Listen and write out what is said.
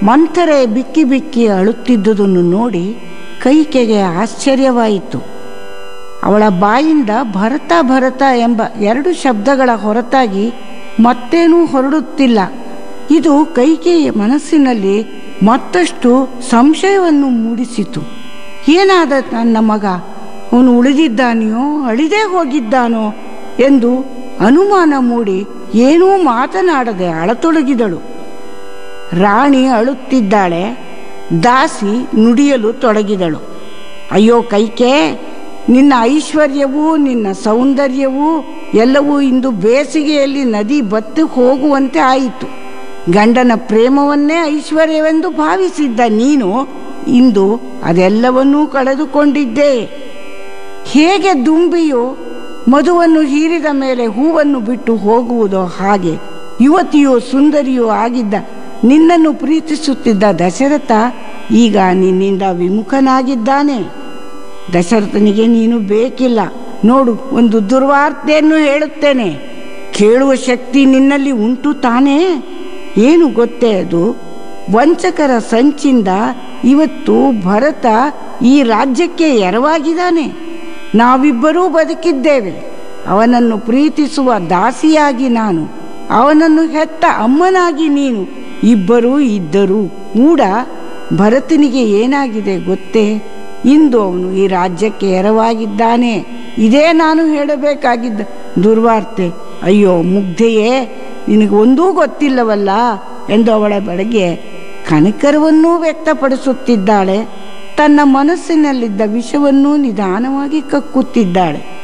ಮಂಥರೆ ಬಿಕ್ಕಿ ಬಿಕ್ಕಿ ಅಳುತ್ತಿದ್ದುದನ್ನು ನೋಡಿ ಕೈಕೆಗೆ ಆಶ್ಚರ್ಯವಾಯಿತು ಅವಳ ಬಾಯಿಂದ ಭರತ ಭರತ ಎಂಬ ಎರಡು ಶಬ್ದಗಳ ಹೊರತಾಗಿ ಮತ್ತೇನೂ ಹೊರಡುತ್ತಿಲ್ಲ ಇದು ಕೈಕೆಯ ಮನಸ್ಸಿನಲ್ಲಿ ಮತ್ತಷ್ಟು ಸಂಶಯವನ್ನು ಮೂಡಿಸಿತು ಏನಾದ ನನ್ನ ಮಗ ಅವನು ಉಳಿದಿದ್ದಾನೆಯೋ ಅಳಿದೇ ಹೋಗಿದ್ದಾನೋ ಎಂದು ಅನುಮಾನ ಮೂಡಿ ಏನೂ ಮಾತನಾಡದೆ ಅಳತೊಡಗಿದಳು ರಾಣಿ ಅಳುತ್ತಿದ್ದಾಳೆ ದಾಸಿ ನುಡಿಯಲು ತೊಡಗಿದಳು ಅಯ್ಯೋ ಕೈಕೆ ನಿನ್ನ ಐಶ್ವರ್ಯವೂ ನಿನ್ನ ಸೌಂದರ್ಯವೂ ಎಲ್ಲವೂ ಇಂದು ಬೇಸಿಗೆಯಲ್ಲಿ ನದಿ ಬತ್ತಿ ಹೋಗುವಂತೆ ಆಯಿತು ಗಂಡನ ಪ್ರೇಮವನ್ನೇ ಐಶ್ವರ್ಯವೆಂದು ಭಾವಿಸಿದ್ದ ನೀನು ಇಂದು ಅದೆಲ್ಲವನ್ನೂ ಕಳೆದುಕೊಂಡಿದ್ದೆ ಹೇಗೆ ದುಂಬಿಯು ಮಧುವನ್ನು ಹೀರಿದ ಮೇಲೆ ಹೂವನ್ನು ಬಿಟ್ಟು ಹೋಗುವುದೋ ಹಾಗೆ ಯುವತಿಯೋ ಸುಂದರಿಯೋ ಆಗಿದ್ದ ನಿನ್ನನ್ನು ಪ್ರೀತಿಸುತ್ತಿದ್ದ ದಶರಥ ಈಗ ನಿನ್ನಿಂದ ವಿಮುಖನಾಗಿದ್ದಾನೆ ದಶರಥನಿಗೆ ನೀನು ಬೇಕಿಲ್ಲ ನೋಡು ಒಂದು ದುರ್ವಾರ್ತೆಯನ್ನು ಹೇಳುತ್ತೇನೆ ಕೇಳುವ ಶಕ್ತಿ ನಿನ್ನಲ್ಲಿ ಉಂಟು ತಾನೇ ಏನು ಗೊತ್ತೇ ಅದು ವಂಚಕರ ಸಂಚಿಂದ ಇವತ್ತು ಭರತ ಈ ರಾಜ್ಯಕ್ಕೆ ಎರವಾಗಿದ್ದಾನೆ ನಾವಿಬ್ಬರೂ ಬದುಕಿದ್ದೇವೆ ಅವನನ್ನು ಪ್ರೀತಿಸುವ ದಾಸಿಯಾಗಿ ನಾನು ಅವನನ್ನು ಹೆತ್ತ ಅಮ್ಮನಾಗಿ ನೀನು ಇಬ್ಬರೂ ಇದ್ದರೂ ಕೂಡ ಭರತನಿಗೆ ಏನಾಗಿದೆ ಗೊತ್ತೇ ಇಂದು ಅವನು ಈ ರಾಜ್ಯಕ್ಕೆ ಎರವಾಗಿದ್ದಾನೆ ಇದೇ ನಾನು ಹೇಳಬೇಕಾಗಿದ್ದ ದುರ್ವಾರ್ತೆ ಅಯ್ಯೋ ಮುಗ್ಧೆಯೇ ನಿನಗೊಂದೂ ಗೊತ್ತಿಲ್ಲವಲ್ಲ ಎಂದು ಅವಳ ಬೆಳಗ್ಗೆ ಕನಕರವನ್ನೂ ವ್ಯಕ್ತಪಡಿಸುತ್ತಿದ್ದಾಳೆ ತನ್ನ ಮನಸ್ಸಿನಲ್ಲಿದ್ದ ವಿಷವನ್ನೂ ನಿಧಾನವಾಗಿ ಕಕ್ಕುತ್ತಿದ್ದಾಳೆ